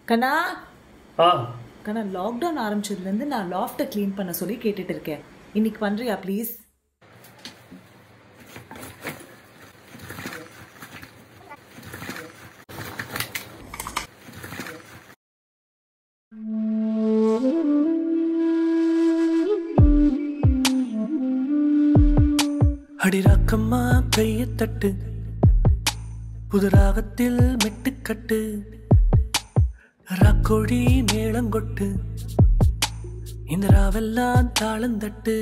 கண்ணா ஆ கண்ணா lockdown ஆரம்பிச்சதுலேருந்து நான் லாஃப்ட்டை clean பண்ண சொல்லி கேட்டுட்டு இருக்கேன் இன்னைக்கு பண்ணுறியா ப்ளீஸ் அடிராக்கம்மா கைய தட்டு புது ராகத்தில் மெட்டுக்கட்டு ராக்கோழி மேளங்கொட்டு இந்த ராவெல்லாம் தாளந்தட்டு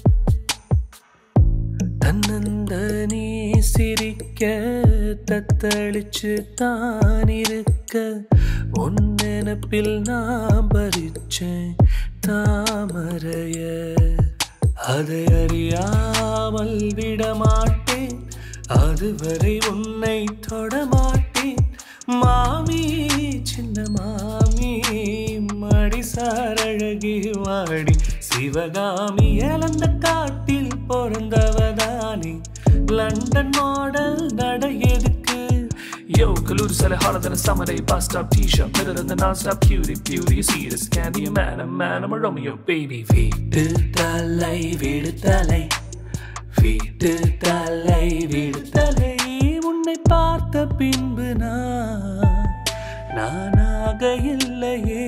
தன்னந்த நீ சிரிக்க தத்தளிச்சு தான் இருக்க உன் நினப்பில் நான் பறிச்சேன் தாமரைய அதை அறியாமல் விடமாட்டேன் அதுவரை உன்னை தொடமாட்டேன் மாமி சின்ன மாமி மடிசார் அழகி வாடி சிவகாமி இழந்த காட்டில் பிறந்தவதானே லண்டன் மாடல் நட எதுக்கு Yo, Kalud said it hotter than a summer day bus stop t-shirt, better than the non-stop cutie, beauty. You see this candy, a man, a man, I'm a Romeo, baby. வீட்டு தலை வீடு தலை வீட்டு தலை வீடு தலை உன்னை பார்த்த பின்பு நான் நானாக இல்லையே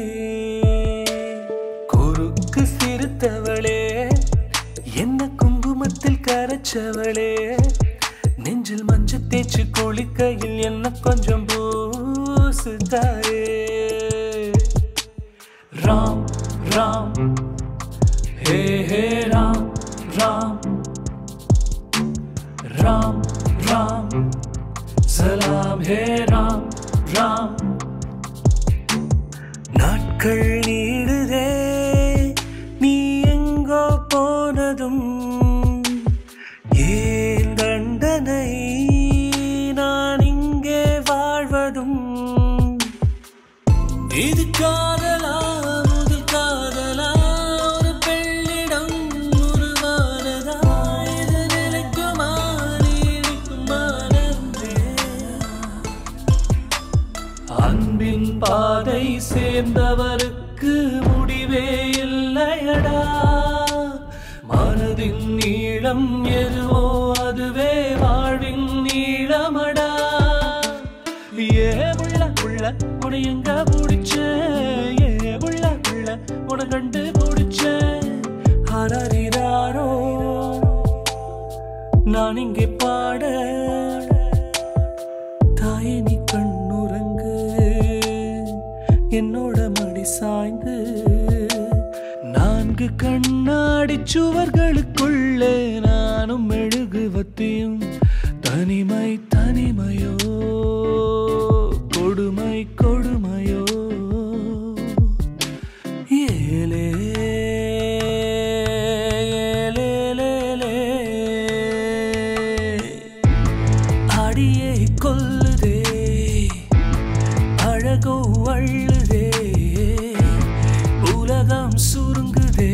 குறுக்கு சிரித்தவளே என்ன குங்குமத்தில் கரைச்சவளே நெஞ்சில் மஞ்சள் தேய்ச்சி குளிக்கையில் என்ன கொஞ்சம் பூசு தாயே ராம் ராம் हे हे राम राम राम राम सलाम हे राम राम நாட்கள் நீடுதே நீ எங்கோ போனதும் ஏன் தண்டனை நான் இங்கே வாழ்வதும் இது காதலா முதல் காதலா ஒரு பெண்ணிடம் உருவானதா இது நிலைக்குமா நீடிக்குமா நன்றே அன்பின் பாதை சேர்ந்தவருக்கு முடிவே இல்லையடா மனதின் நீளம் எதுவோ அதுவே வாழ்வின் நீளமடா ஏ உள்ள உள்ள உன எங்க பிடிச்ச ஏ உள்ள உள்ள உன கண்டு பிடிச்ச ஹரரிராரோ நான் இங்கே பாட தாயே நீ கண்ணுறங்கு என்னோட மடி சாய்ந்து நான்கு கண்ணாடி சுவர்களுக்குள்ளே நானும் மெழுகுவத்தியும் தனிமை தனிமையோ கொடுமை கொடுமையோ ஏலே ஏலேலேலே. அடியே கொல்லுதே அழகோ அள்ளுதே உலகம் சுருங்குதே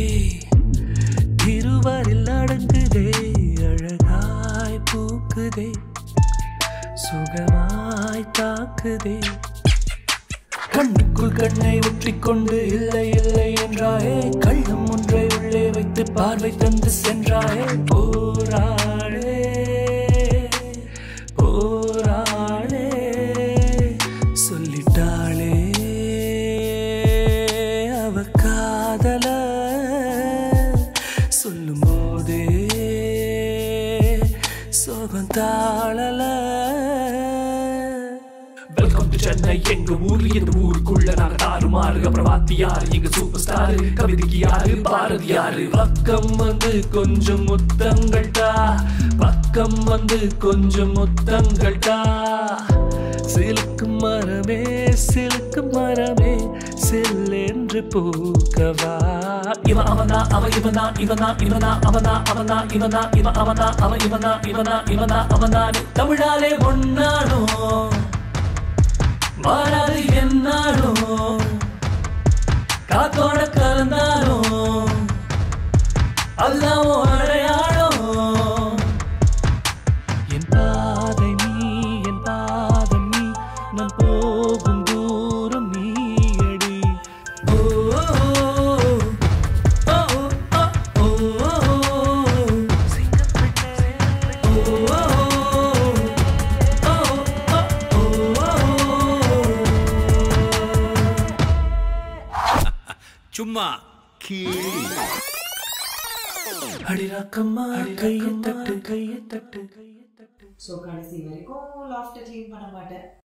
இருவரில் அடங்குதே அழகாய் பூக்குதே சுகமாய் தாக்குதே கண்ணுக்குள் கண்ணை ஒற்றிக்கொண்டு இல்லை இல்லை என்றாயே கள்ளம் ஒன்றை உள்ளே வைத்து பார்வை தந்து சென்றாயே போராளே போராளே சொல்லிட்டாளே அவ காதல சொல்லும் போதே சோகம் தாழல வெல்கம் டு சென்னை எங்க ஊரு இந்த ஊருக்குள்ள நாங்க தாறுமாறு அப்புறம் வாத்தியாரு எங்க சூப்பர் ஸ்டாரு கவிதைக்கு யாரு பாரதி யாரு பக்கம் வந்து கொஞ்சம் முத்தங்கள்டா பக்கம் வந்து கொஞ்சம் முத்தங்கள்டா சிலுக்கு மரமே சிலுக்கு மரமே செல்லென்று பூக்கவா இவன் அவனா அவ இவனா இவனா இவனா அவனா அவனா இவனா இவ அவனா அவ இவனா இவனா இவனா அவனா தமிழாலே ஒன்னானோ மாறாது என்னானோ காத்தோட கலந்தானோ அதுதான் உன் அடையாளம் என் பாதை நீ என் பாதம் நீ நான் போகும் தூரம் நீ சும்மா அடிராக்கம்மா கையை தட்டு கையை தட்டு ஸோ கடைசி வரைக்கும் லாஃப்ட்டை க்ளீன் பண்ண மாட்டேன்